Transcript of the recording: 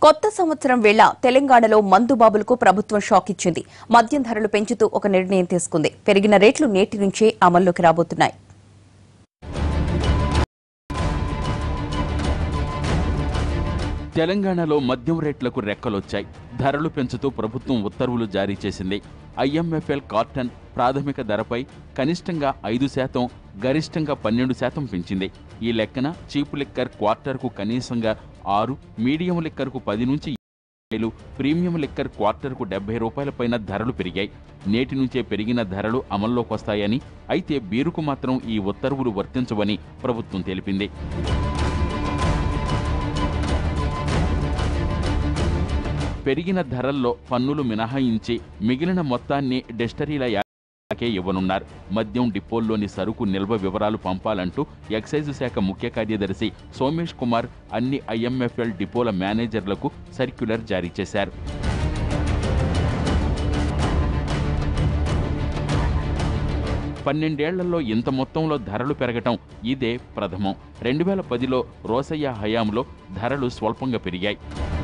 కొత్త సంవత్సరం వేళ తెలంగాణలో మందు బాబులకు ప్రభుత్వం షాక్ ఇచ్చింది మద్యం ధరలు పెంచుతూ ఒక నిర్ణయం తీసుకుంది పెరిగిన రేట్లు నేటి నుంచే అమల్లోకి రాబోతున్నాయి తెలంగాణలో మద్యం రేట్లకు రెక్కలొచ్చాయి ధరలు పెంచుతూ ప్రభుత్వం ఉత్తర్వులు జారీ చేసింది ఐఎంఎఫ్ఎల్ కార్టన్ ప్రాథమిక ధరపై కనిష్టంగా ఐదు శాతం గరిష్టంగా పన్నెండు శాతం పెంచింది ఈ లెక్కన చీపు లిక్కర్ క్వార్టర్కు కనీసంగా ఆరు మీడియం లిక్కర్కు పది నుంచి రూపాయలు ప్రీమియం లిక్కర్ క్వార్టర్కు డెబ్బై రూపాయల పైన ధరలు పెరిగాయి నేటి నుంచే పెరిగిన ధరలు అమల్లోకి వస్తాయని అయితే బీరుకు మాత్రం ఈ ఉత్తర్వులు వర్తించవని ప్రభుత్వం తెలిపింది పెరిగిన ధరల్లో పన్నులు మినహాయించి మిగిలిన మొత్తాన్ని డెస్టరీల యాకే ఇవ్వనున్నారు మద్యం డిపోల్లోని సరుకు నిల్వ వివరాలు పంపాలంటూ ఎక్సైజ్ శాఖ ముఖ్య కార్యదర్శి సోమేష్ కుమార్ అన్ని ఐఎంఎఫ్ఎల్ డిపోల మేనేజర్లకు సర్క్యులర్ జారీ చేశారు పన్నెండేళ్లలో ఇంత మొత్తంలో ధరలు పెరగటం ఇదే ప్రథమం రెండు వేల పదిలో రోసయ్య హయాంలో ధరలు స్వల్పంగా పెరిగాయి